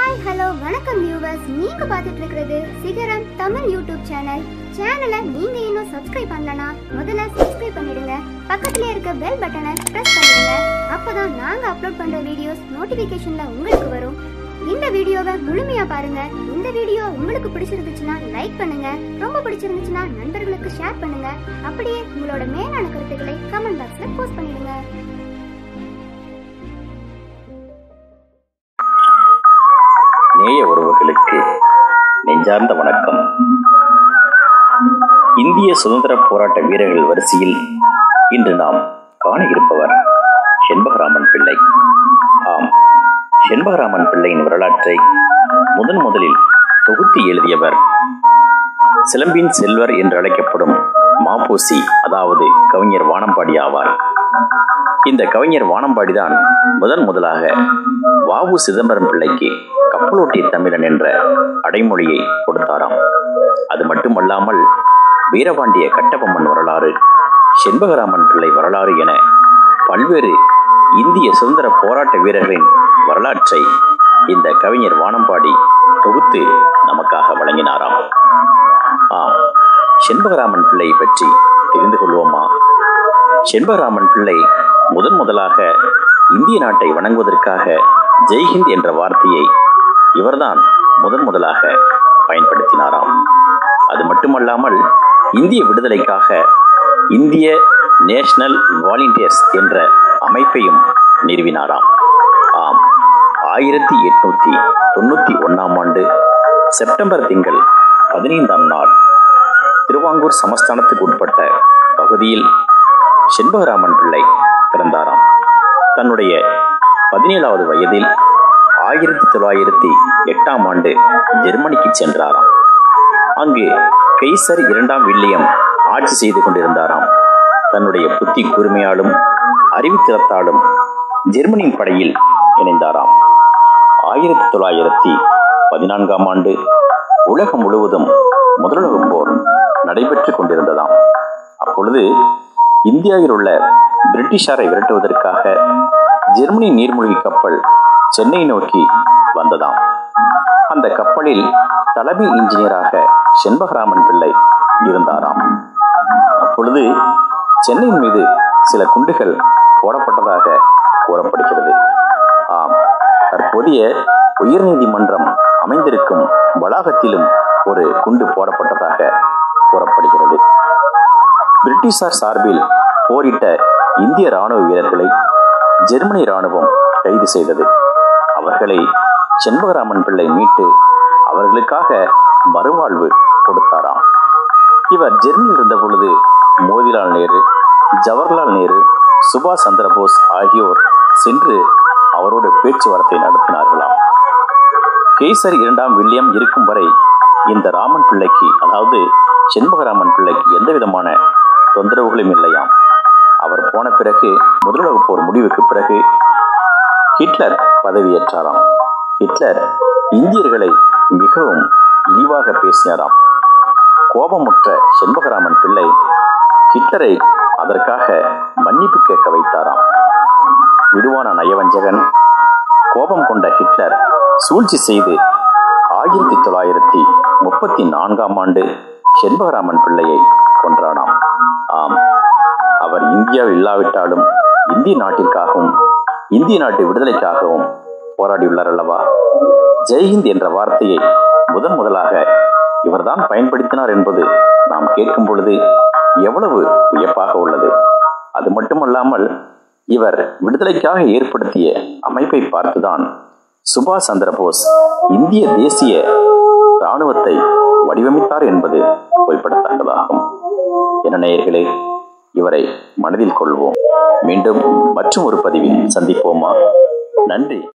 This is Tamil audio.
ஹாய் ஹலோ வணக்கம் வியூவர்ஸ் நீங்க பார்த்துட்டு இருக்கிறது சிகரம் தமிழ் யூடியூப் சேனல் சேனலை நீங்க இன்னும் சப்ஸ்கிரைப் பண்ணலனா முதல்ல சப்ஸ்கிரைப் பண்ணிடுங்க பக்கத்துல இருக்க பெல் பட்டனை பிரஸ் பண்ணிடுங்க அப்பதான் நாங்க அப்லோட் பண்ற வீடியோஸ் நோட்டிபிகேஷன்ல உங்களுக்கு வரும் இந்த வீடியோவை முழுமையா பாருங்க இந்த வீடியோ உங்களுக்கு பிடிச்சிருந்துச்சுன்னா லைக் பண்ணுங்க ரொம்ப பிடிச்சிருந்துச்சுன்னா நண்பர்களுக்கு ஷேர் பண்ணுங்க அப்படியே உங்களோட மேலான கருத்துக்களை கமெண்ட் பாக்ஸ்ல போஸ்ட் பண்ணிடுங்க நேய உறவுகளுக்கு நெஞ்சார்ந்த வணக்கம் இந்திய சுதந்திர போராட்ட வீரர்கள் வரிசையில் இன்று நாம் காண இருப்பவர் செண்பகராமன் பிள்ளை ஆம் செண்பகராமன் பிள்ளையின் வரலாற்றை முதன் முதலில் தொகுத்து எழுதியவர் சிலம்பின் செல்வர் என்று அழைக்கப்படும் மாப்போசி அதாவது கவிஞர் வானம்பாடி ஆவார் இந்த கவிஞர் வானம்பாடிதான் முதன் முதலாக வாவு சிதம்பரம் பிள்ளைக்கு கப்பலோட்டிய தமிழன் என்ற அடைமொழியை கொடுத்தாராம் அது மட்டுமல்லாமல் வீரபாண்டிய கட்டபொம்மன் வரலாறு செண்பகராமன் பிள்ளை வரலாறு என பல்வேறு இந்திய சுதந்திர போராட்ட வீரர்களின் வரலாற்றை இந்த கவிஞர் வானம்பாடி தொகுத்து நமக்காக வழங்கினாராம் ஆம் செண்பகராமன் பிள்ளை பற்றி தெரிந்து கொள்வோமா செண்பகராமன் பிள்ளை முதன் முதலாக இந்திய நாட்டை வணங்குவதற்காக ஜெய்ஹிந்த் என்ற வார்த்தையை இவர்தான் முதன் முதலாக பயன்படுத்தினாராம் அது மட்டுமல்லாமல் இந்திய விடுதலைக்காக இந்திய நேஷனல் வாலண்டியர்ஸ் என்ற அமைப்பையும் நிறுவினாராம் ஆம் ஆயிரத்தி எட்நூத்தி தொண்ணூத்தி ஒன்னாம் ஆண்டு செப்டம்பர் திங்கள் பதினைந்தாம் நாள் திருவாங்கூர் சமஸ்தானத்துக்கு உட்பட்ட பகுதியில் செண்பகராமன் பிள்ளை பிறந்தாராம் தன்னுடைய பதினேழாவது வயதில் ஆயிரத்தி தொள்ளாயிரத்தி எட்டாம் ஆண்டு ஜெர்மனிக்கு சென்றாராம் அங்கு கெய்சர் இரண்டாம் வில்லியம் ஆட்சி செய்து கொண்டிருந்தாராம் தன்னுடைய புத்தி கூர்மையாலும் அறிவுத்திறத்தாலும் ஜெர்மனியின் படையில் இணைந்தாராம் ஆயிரத்தி தொள்ளாயிரத்தி பதினான்காம் ஆண்டு உலகம் முழுவதும் முதலுலகப் போர் நடைபெற்றுக் கொண்டிருந்ததாம் அப்பொழுது இந்தியாவில் உள்ள பிரிட்டிஷாரை விரட்டுவதற்காக ஜெர்மனி நீர்மூழ்கி கப்பல் சென்னை நோக்கி வந்ததாம் அந்த கப்பலில் தலைமை இன்ஜினியராக செண்பகராமன் பிள்ளை இருந்தாராம் அப்பொழுது சென்னையின் மீது சில குண்டுகள் போடப்பட்டதாக கூறப்படுகிறது ஆம் தற்போதைய உயர்நீதிமன்றம் அமைந்திருக்கும் வளாகத்திலும் ஒரு குண்டு போடப்பட்டதாக கூறப்படுகிறது பிரிட்டிஷார் சார்பில் போரிட்ட இந்திய ராணுவ வீரர்களை ஜெர்மனி ராணுவம் கைது செய்தது அவர்களை செண்பகராமன் பிள்ளை மீட்டு அவர்களுக்காக மறுவாழ்வு கொடுத்தாராம் இவர் ஜெர்மனியில் இருந்த பொழுது மோதிலால் நேரு ஜவஹர்லால் நேரு சுபாஷ் சந்திரபோஸ் ஆகியோர் சென்று அவரோடு பேச்சுவார்த்தை நடத்தினார்களாம் கேசர் இரண்டாம் வில்லியம் இருக்கும் வரை இந்த ராமன் பிள்ளைக்கு அதாவது செண்பகராமன் பிள்ளைக்கு எந்த விதமான தொந்தரவுகளும் இல்லையாம் அவர் போன பிறகு முதலுலகப் போர் முடிவுக்கு பிறகு ஹிட்லர் பதவியேற்றாராம் ஹிட்லர் இந்தியர்களை மிகவும் இழிவாக பேசினாராம் கோபமுற்ற செண்பகராமன் பிள்ளை ஹிட்லரை அதற்காக மன்னிப்பு கேட்க வைத்தாராம் விடுவான நயவஞ்சகன் கோபம் கொண்ட ஹிட்லர் சூழ்ச்சி செய்து ஆயிரத்தி தொள்ளாயிரத்தி முப்பத்தி நான்காம் ஆண்டு செண்பகராமன் பிள்ளையை கொன்றானாம் ஆம் அவர் இந்தியாவில் இல்லாவிட்டாலும் இந்திய நாட்டிற்காகவும் இந்திய நாட்டு விடுதலைக்காகவும் போராடியுள்ளார் அல்லவா ஜெய்ஹிந்த் என்ற வார்த்தையை முதன் முதலாக இவர்தான் பயன்படுத்தினார் என்பது நாம் கேட்கும் பொழுது எவ்வளவு வியப்பாக உள்ளது அது மட்டுமல்லாமல் இவர் விடுதலைக்காக ஏற்படுத்திய அமைப்பை பார்த்துதான் சுபாஷ் சந்திரபோஸ் இந்திய தேசிய இராணுவத்தை வடிவமைத்தார் என்பது குறிப்பிடத்தக்கதாகும் என நேயர்களே இவரை மனதில் கொள்வோம் மீண்டும் மற்றும் ஒரு பதிவில் சந்திப்போமா நன்றி